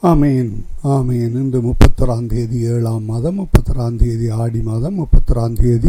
ஆமேன் ஆமேன் இன்று முப்பத்தொராம் தேதி ஏழாம் மாதம் முப்பத்தொராம் தேதி ஆடி மாதம் முப்பத்தொராம் தேதி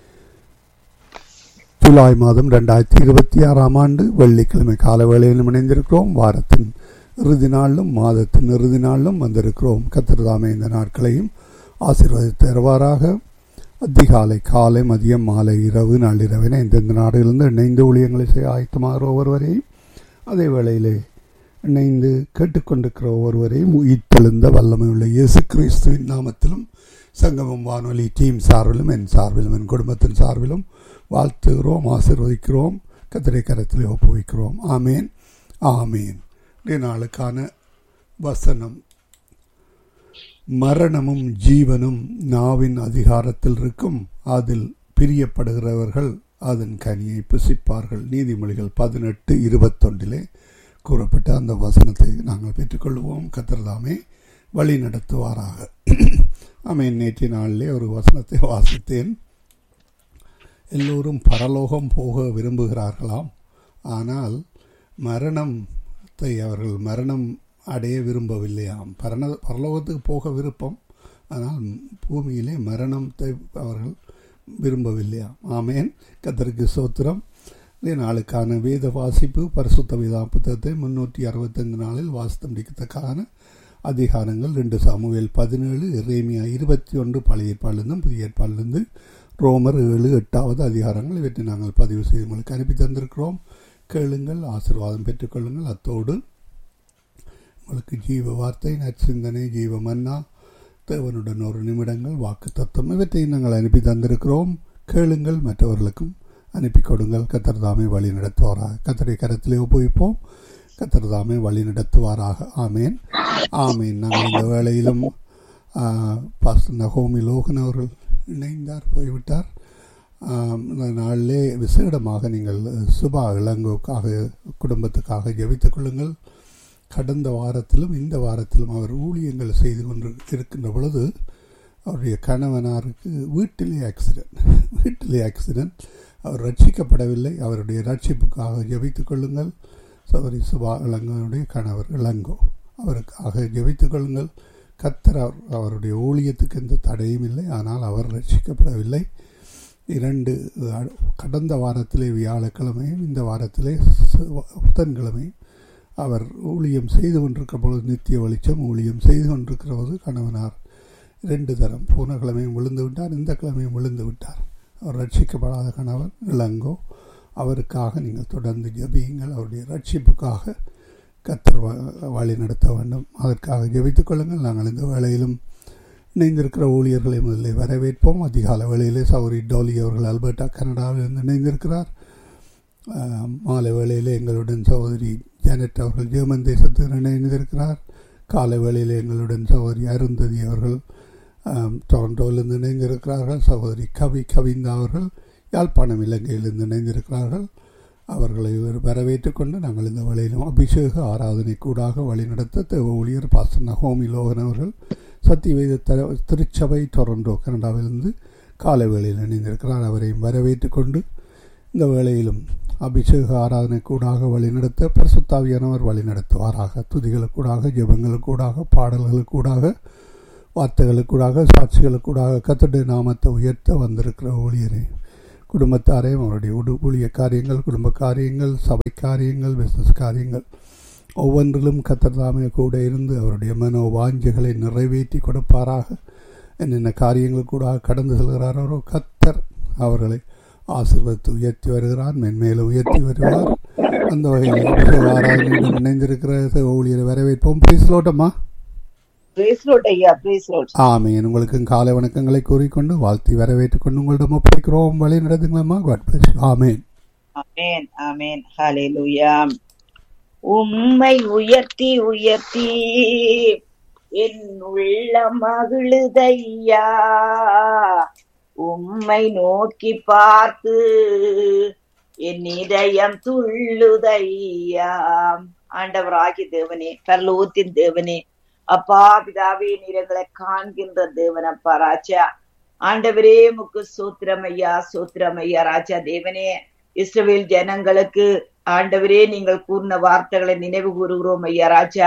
ஜூலை மாதம் ரெண்டாயிரத்தி இருபத்தி ஆறாம் ஆண்டு வெள்ளிக்கிழமை கால வேளையில் இணைந்திருக்கிறோம் வாரத்தின் இறுதி நாளிலும் மாதத்தின் இறுதி நாளிலும் வந்திருக்கிறோம் கத்திரதாமே இந்த நாட்களையும் ஆசீர்வதித்து தருவாராக அதிகாலை காலை மதியம் மாலை இரவு நள்ளிரவினை இந்தந்த நாடுகளிலிருந்து இணைந்து ஊழியங்களை செய்ய ஆயத்தமாகிற ஒவ்வொருவரையும் அதே வேளையிலே இணைந்து கேட்டுக்கொண்டிருக்கிற ஒவ்வொருவரையும் உயிர்த்தெழுந்த வல்லமை உள்ள இயேசு கிறிஸ்துவின் நாமத்திலும் சங்கமம் வானொலி டீம் சார்பிலும் என் சார்பிலும் என் குடும்பத்தின் சார்பிலும் வாழ்த்துகிறோம் ஆசிர்வதிக்கிறோம் கத்திரை கரத்திலே ஒப்புவிக்கிறோம் ஆமேன் ஆமேன் இன்றைய நாளுக்கான வசனம் மரணமும் ஜீவனும் நாவின் அதிகாரத்தில் இருக்கும் அதில் பிரியப்படுகிறவர்கள் அதன் கனியை புசிப்பார்கள் நீதிமொழிகள் பதினெட்டு இருபத்தொன்றிலே கூறப்பட்ட அந்த வசனத்தை நாங்கள் பெற்றுக்கொள்வோம் கத்திரதாமே வழி நடத்துவாராக ஆமேன் நேற்றைய நாளிலே ஒரு வசனத்தை வாசித்தேன் எல்லோரும் பரலோகம் போக விரும்புகிறார்களாம் ஆனால் மரணத்தை அவர்கள் மரணம் அடைய விரும்பவில்லையாம் பரண பரலோகத்துக்கு போக விருப்பம் ஆனால் பூமியிலே மரணத்தை அவர்கள் விரும்பவில்லையாம் ஆமேன் கத்தருக்கு சோத்திரம் இதே நாளுக்கான வேத வாசிப்பு பரிசுத்த வேதா புத்தகத்தை முன்னூற்றி அறுபத்தைந்து நாளில் வாசித்து முடிக்கத்தக்கான அதிகாரங்கள் ரெண்டு சாமுவேல் பதினேழு இறைமியா இருபத்தி ஒன்று பழைய ஏற்பாடிலிருந்தும் புதிய ஏற்பாடிலிருந்து ரோமர் ஏழு எட்டாவது அதிகாரங்கள் இவற்றை நாங்கள் பதிவு செய்து உங்களுக்கு அனுப்பி தந்திருக்கிறோம் கேளுங்கள் ஆசிர்வாதம் பெற்றுக்கொள்ளுங்கள் அத்தோடு உங்களுக்கு ஜீவ வார்த்தை நற்சிந்தனை ஜீவ மன்னா தேவனுடன் ஒரு நிமிடங்கள் வாக்கு தத்துவம் இவற்றை நாங்கள் அனுப்பி தந்திருக்கிறோம் கேளுங்கள் மற்றவர்களுக்கும் அனுப்பி கொடுங்கள் கத்தர்தாமே வழி நடத்துவாராக கத்தரை கரத்திலே ஒப்புவிப்போம் கத்தர்தாமே வழி நடத்துவாராக ஆமேன் ஆமேன் நாங்கள் இந்த வேளையிலும் பாஸ்டர் நகோமி லோகன் அவர்கள் இணைந்தார் போய்விட்டார் இந்த நாளிலே விசேடமாக நீங்கள் சுபா இளங்கோக்காக குடும்பத்துக்காக ஜெபித்துக் கொள்ளுங்கள் கடந்த வாரத்திலும் இந்த வாரத்திலும் அவர் ஊழியங்கள் செய்து கொண்டு இருக்கின்ற பொழுது அவருடைய கணவனாருக்கு வீட்டிலே ஆக்சிடென்ட் வீட்டிலே ஆக்சிடென்ட் அவர் ரட்சிக்கப்படவில்லை அவருடைய ரட்சிப்புக்காக ஜெபித்துக் கொள்ளுங்கள் சௌரி சுபா இளங்கோனுடைய கணவர் இளங்கோ அவருக்காக ஜெபித்துக் கொள்ளுங்கள் கத்தர் அவர் அவருடைய ஊழியத்துக்கு எந்த தடையும் இல்லை ஆனால் அவர் ரட்சிக்கப்படவில்லை இரண்டு கடந்த வாரத்திலே வியாழக்கிழமையும் இந்த வாரத்திலே புதன்கிழமையும் அவர் ஊழியம் செய்து கொண்டிருக்கிற பொழுது நித்திய வெளிச்சம் ஊழியம் செய்து கொண்டிருக்கிற போது கணவனார் இரண்டு தரம் போன கிழமையும் விழுந்து விட்டார் இந்த கிழமையும் விழுந்து விட்டார் அவர் ரட்சிக்கப்படாத கணவன் இளங்கோ அவருக்காக நீங்கள் தொடர்ந்து ஜபியுங்கள் அவருடைய ரட்சிப்புக்காக கத்தர் வழி நடத்த வேண்டும் அதற்காக ஜெபித்துக் கொள்ளுங்கள் நாங்கள் இந்த வேளையிலும் இணைந்திருக்கிற ஊழியர்களை முதலில் வரவேற்போம் அதிகால வேளையிலே சௌரி டோலி அவர்கள் அல்பர்டா கனடாவிலிருந்து இணைந்திருக்கிறார் மாலை வேளையிலே எங்களுடன் சகோதரி ஜானட் அவர்கள் ஜெர்மன் தேசத்தில் இணைந்திருக்கிறார் காலை வேளையில் எங்களுடன் சகோதரி அருந்ததி அவர்கள் டொரண்டோவிலிருந்து இணைந்திருக்கிறார்கள் சகோதரி கவி கவிந்தா அவர்கள் யாழ்ப்பாணம் இலங்கையிலிருந்து இணைந்திருக்கிறார்கள் அவர்களை வரவேற்றுக் கொண்டு நாங்கள் இந்த வேளையிலும் அபிஷேக ஆராதனை கூடாக வழிநடத்த தேவ ஊழியர் பாஸ்டர் நகோமி லோகன் அவர்கள் சத்தியவேத த திருச்சபை டொரண்டோ கனடாவிலிருந்து காலை வேளையில் இணைந்திருக்கிறார் அவரையும் வரவேற்றுக் கொண்டு இந்த வேளையிலும் அபிஷேக ஆராதனை கூடாக வழிநடத்த பரிசுத்தாவியானவர் வழிநடத்துவாராக துதிகளுக்கூடாக ஜெபங்களுக்கூடாக பாடல்களுக்கூடாக வார்த்தைகளுக்கூடாக சாட்சிகளுக்கூடாக கத்தடைய நாமத்தை உயர்த்த வந்திருக்கிற ஊழியரை குடும்பத்தாரையும் அவருடைய உடு ஊழிய காரியங்கள் குடும்ப காரியங்கள் சபை காரியங்கள் பிஸ்னஸ் காரியங்கள் ஒவ்வொன்றிலும் கத்தர்தாமே கூட இருந்து அவருடைய மனோ வாஞ்சைகளை நிறைவேற்றி கொடுப்பாராக என்னென்ன காரியங்கள் கூட கடந்து செல்கிறாரோ கத்தர் அவர்களை ஆசீர்வதித்து உயர்த்தி வருகிறார் மென்மேலும் உயர்த்தி வருகிறார் அந்த வகையில் ஆராதனையுடன் இணைந்திருக்கிற ஊழியரை வரவேற்போம் பேசலோட்டம்மா ஆமேன் உங்களுக்கு காலை வணக்கங்களை கூறிக்கொண்டு வாழ்த்தி வரவேற்றுக் கொண்டு உங்களிடம் ஒப்படைக்கிறோம் வழி நடத்துங்களம்மா காட் பிளஸ் ஆமேன் ஆமேன் ஆமேன் ஹalleluya உம்மை உயர்த்தி உயர்த்தி என் உள்ள மகிழுதையா உம்மை நோக்கி பார்த்து என் இதயம் துள்ளுதையா ஆண்டவராகி தேவனே பரலோகத்தின் தேவனே அப்பா பிதாவே நீரங்களை காண்கின்ற தேவன் அப்பா ராஜா ஆண்டவரே முக்கு சூத்திரம் ஐயா சூத்திரம் ஐயா ராஜா தேவனே இஸ்ரவேல் ஜனங்களுக்கு ஆண்டவரே நீங்கள் கூறின வார்த்தைகளை நினைவு கூறுகிறோம் ஐயா ராஜா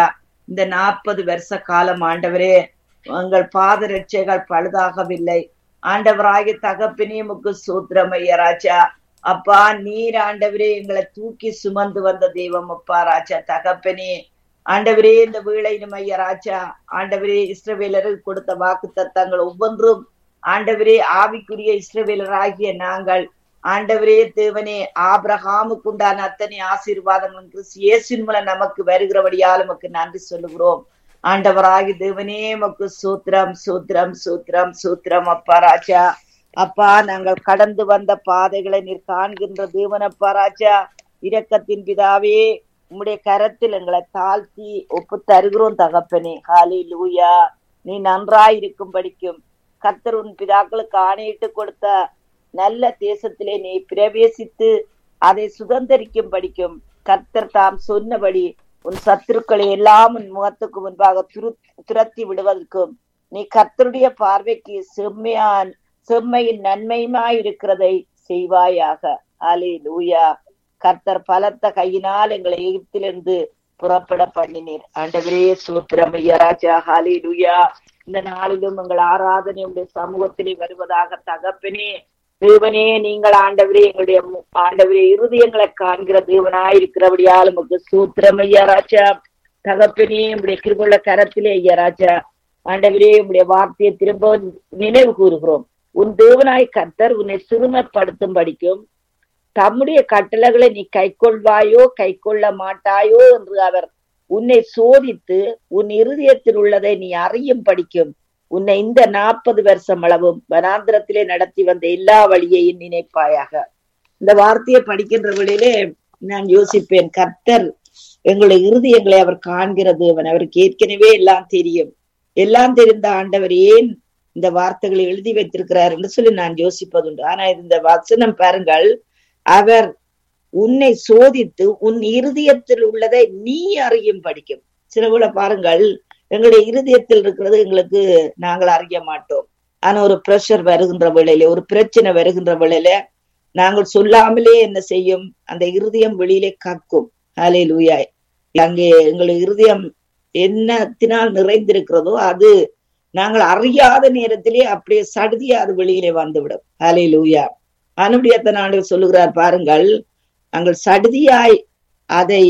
இந்த நாற்பது வருஷ காலம் ஆண்டவரே உங்கள் பாதரட்சைகள் பழுதாகவில்லை ஆண்டவராகிய தகப்பினே முக்கு சூத்திரம் ஐயா ராஜா அப்பா நீர் ஆண்டவரே எங்களை தூக்கி சுமந்து வந்த தெய்வம் அப்பா ராஜா தகப்பனே ஆண்டவரே இந்த வீழையிலும் ஐயா ராஜா ஆண்டவரே இஸ்ரவேலருக்கு கொடுத்த வாக்கு தத்தங்கள் ஒவ்வொன்றும் ஆண்டவரே ஆவிக்குரிய இஸ்ரவேலராகிய நாங்கள் ஆண்டவரே தேவனே ஆபிரகாமுக்கு உண்டான அத்தனை ஆசீர்வாதங்களும் கிறிஸ்து இயேசுவின் மூலம் நமக்கு வருகிறபடியால் நமக்கு நன்றி சொல்லுகிறோம் ஆண்டவராகி தேவனே மக்கு சூத்திரம் சூத்திரம் சூத்திரம் சூத்திரம் அப்பா ராஜா அப்பா நாங்கள் கடந்து வந்த பாதைகளை நீர் காண்கின்ற தேவன் அப்பா ராஜா இரக்கத்தின் பிதாவே உம்முடைய கரத்தில் எங்களை தாழ்த்தி ஒப்பு தருகிறோம் தகப்பனே ஹாலி லூயா நீ நன்றாய் இருக்கும் படிக்கும் கர்த்தர் உன் பிதாக்களுக்கு ஆணையிட்டு கொடுத்த நல்ல தேசத்திலே நீ பிரவேசித்து அதை சுதந்திரிக்கும் படிக்கும் கர்த்தர் தாம் சொன்னபடி உன் சத்துருக்களை எல்லாம் உன் முகத்துக்கு முன்பாக துரு துரத்தி விடுவதற்கும் நீ கர்த்தருடைய பார்வைக்கு செம்மையான் செம்மையின் நன்மையுமாய் இருக்கிறதை செய்வாயாக அலே லூயா கர்த்தர் பலத்த கையினால் எங்களை எகிப்திலிருந்து புறப்பட பண்ணினீர் ஆண்டவரே சூத்திரம் ராஜா ஹாலே லூயா இந்த நாளிலும் எங்கள் ஆராதனை உடைய சமூகத்திலே வருவதாக தகப்பனே தேவனே நீங்கள் ஆண்டவரே எங்களுடைய ஆண்டவரே இருதயங்களை காண்கிற தேவனாய் இருக்கிறபடியால் உமக்கு சூத்திரம் ஐயா ராஜா தகப்பனே உடைய கிருபுள்ள கரத்திலே ஐயா ராஜா ஆண்டவரே உடைய வார்த்தையை திரும்ப நினைவு கூறுகிறோம் உன் தேவனாய் கர்த்தர் உன்னை சிறுமப்படுத்தும் படிக்கும் தம்முடைய கட்டளைகளை நீ கை கொள்வாயோ கை கொள்ள மாட்டாயோ என்று அவர் உன்னை சோதித்து உன் இருதயத்தில் உள்ளதை நீ அறியும் படிக்கும் உன்னை இந்த நாற்பது வருஷம் அளவும் வனாந்திரத்திலே நடத்தி வந்த எல்லா வழியையும் நினைப்பாயாக இந்த வார்த்தையை படிக்கின்ற வழியிலே நான் யோசிப்பேன் கர்த்தர் எங்களுடைய இருதயங்களை அவர் காண்கிற தேவன் அவருக்கு ஏற்கனவே எல்லாம் தெரியும் எல்லாம் தெரிந்த ஆண்டவர் ஏன் இந்த வார்த்தைகளை எழுதி வைத்திருக்கிறார் என்று சொல்லி நான் யோசிப்பதுண்டு ஆனா இந்த வசனம் பாருங்கள் அவர் உன்னை சோதித்து உன் இருதயத்தில் உள்ளதை நீ அறியும் படிக்கும் சில பாருங்கள் எங்களுடைய இருதயத்தில் இருக்கிறது எங்களுக்கு நாங்கள் அறிய மாட்டோம் ஆனா ஒரு பிரஷர் வருகின்ற வேளையில ஒரு பிரச்சனை வருகின்ற வேளையில நாங்கள் சொல்லாமலே என்ன செய்யும் அந்த இருதயம் வெளியிலே கக்கும் அலே லூயாய் அங்கே எங்களுடைய இருதயம் என்னத்தினால் நிறைந்திருக்கிறதோ அது நாங்கள் அறியாத நேரத்திலே அப்படியே சடுதியா அது வெளியிலே வந்துவிடும் அலே லூயா அனுபடியத்த நாடு சொல்லுகிறார் பாருங்கள் நாங்கள் சடுதியாய் அதை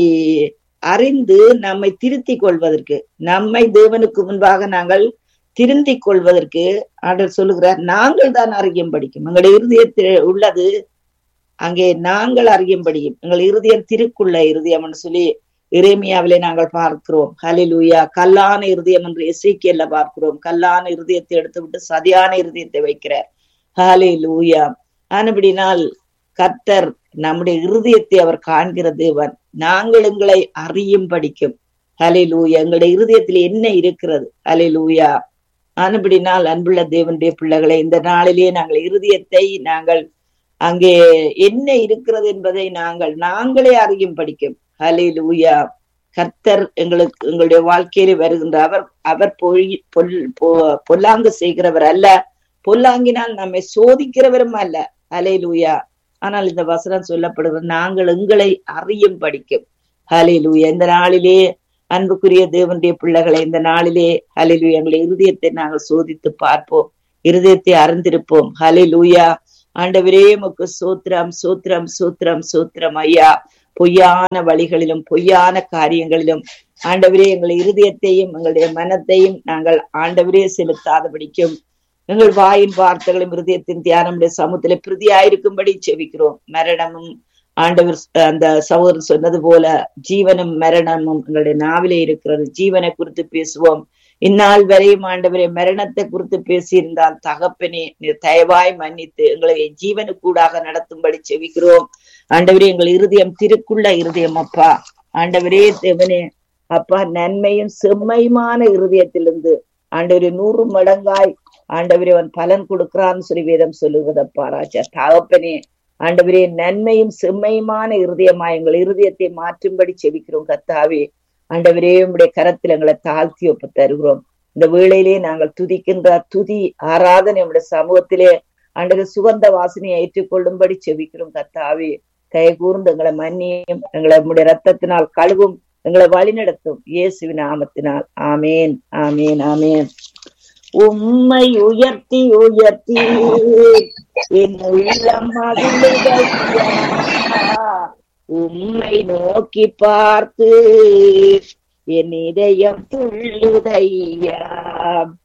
அறிந்து நம்மை திருத்திக் கொள்வதற்கு நம்மை தேவனுக்கு முன்பாக நாங்கள் திருந்திக் கொள்வதற்கு ஆண்டவர் சொல்லுகிறார் நாங்கள் தான் அறியும் படிக்கும் எங்களுடைய இருதயத்தில் உள்ளது அங்கே நாங்கள் அறியும் படியும் எங்கள் இருதயம் திருக்குள்ள இருதயம் சொல்லி இறைமையாவிலே நாங்கள் பார்க்கிறோம் ஹலிலூயா கல்லான இருதயம் என்று எஸ்ஐக்கியல்ல பார்க்கிறோம் கல்லான இருதயத்தை எடுத்து விட்டு சதியான இருதயத்தை வைக்கிறார் ஹாலே லூயா ஆனபடினால் கர்த்தர் நம்முடைய இருதயத்தை அவர் காண்கிற தேவன் நாங்கள் எங்களை அறியும் படிக்கும் ஹலே லூயா எங்களுடைய இருதயத்தில் என்ன இருக்கிறது ஹலே லூயா ஆனபடினால் அன்புள்ள தேவனுடைய பிள்ளைகளை இந்த நாளிலே நாங்கள் இருதயத்தை நாங்கள் அங்கே என்ன இருக்கிறது என்பதை நாங்கள் நாங்களே அறியும் படிக்கும் ஹலே லூயா கர்த்தர் எங்களுக்கு எங்களுடைய வாழ்க்கையில வருகின்ற அவர் அவர் பொய் பொல் பொல்லாங்கு செய்கிறவர் அல்ல பொல்லாங்கினால் நம்மை சோதிக்கிறவரும் அல்ல ஹலே லூயா ஆனால் இந்த வசனம் சொல்லப்படுகிறது நாங்கள் எங்களை அறியும் படிக்கும் ஹலே லூயா இந்த நாளிலே அன்புக்குரிய தேவனுடைய பிள்ளைகளை இந்த நாளிலே ஹலிலு எங்களை இருதயத்தை நாங்கள் சோதித்து பார்ப்போம் இருதயத்தை அறிந்திருப்போம் ஹலே லூயா ஆண்டவரே முக்கு சூத்திரம் சூத்திரம் சூத்திரம் சூத்திரம் ஐயா பொய்யான வழிகளிலும் பொய்யான காரியங்களிலும் ஆண்டவரே எங்கள் இருதயத்தையும் எங்களுடைய மனத்தையும் நாங்கள் ஆண்டவரே செலுத்தாதபடிக்கும் எங்கள் வாயின் வார்த்தைகளும் இருதயத்தின் தியானமுடைய சமூகத்திலே பிரதியாயிருக்கும்படி செவிக்கிறோம் மரணமும் ஆண்டவர் அந்த சகோதரர் சொன்னது போல ஜீவனும் மரணமும் எங்களுடைய நாவிலே இருக்கிறது ஜீவனை குறித்து பேசுவோம் இந்நாள் வரையும் ஆண்டவரே மரணத்தை குறித்து பேசியிருந்தால் தகப்பனே நீர் தயவாய் மன்னித்து எங்களை ஜீவனுக்கூடாக நடத்தும்படி செவிக்கிறோம் ஆண்டவரே எங்கள் இருதயம் திருக்குள்ள இருதயம் அப்பா ஆண்டவரே தேவனே அப்பா நன்மையும் செம்மையுமான இருதயத்திலிருந்து ஆண்டவரே நூறு மடங்காய் ஆண்டவரே அவன் பலன் கொடுக்கிறான்னு சொல்லி வேதம் சொல்லுவதப்பா ராஜா தகப்பனே ஆண்டவரே நன்மையும் செம்மையுமான இருதயமா எங்கள் இருதயத்தை மாற்றும்படி செவிக்கிறோம் கத்தாவே ஆண்டவரே உடைய கரத்தில் எங்களை தாழ்த்தி ஒப்பு தருகிறோம் இந்த வேளையிலே நாங்கள் துதிக்கின்ற துதி ஆராதனை நம்முடைய சமூகத்திலே ஆண்டவர் சுகந்த வாசனையை ஏற்றுக்கொள்ளும்படி செவிக்கிறோம் கத்தாவே கை கூர்ந்து எங்களை மன்னியும் எங்களை நம்முடைய ரத்தத்தினால் கழுவும் எங்களை வழிநடத்தும் இயேசுவின் நாமத்தினால் ஆமேன் ஆமேன் ஆமேன் உம்மை உயர்த்தி உயர்த்தி என் உள்ளம் மகிழுதையா உம்மை நோக்கி பார்த்து என் இதயம் துள்ளுதையா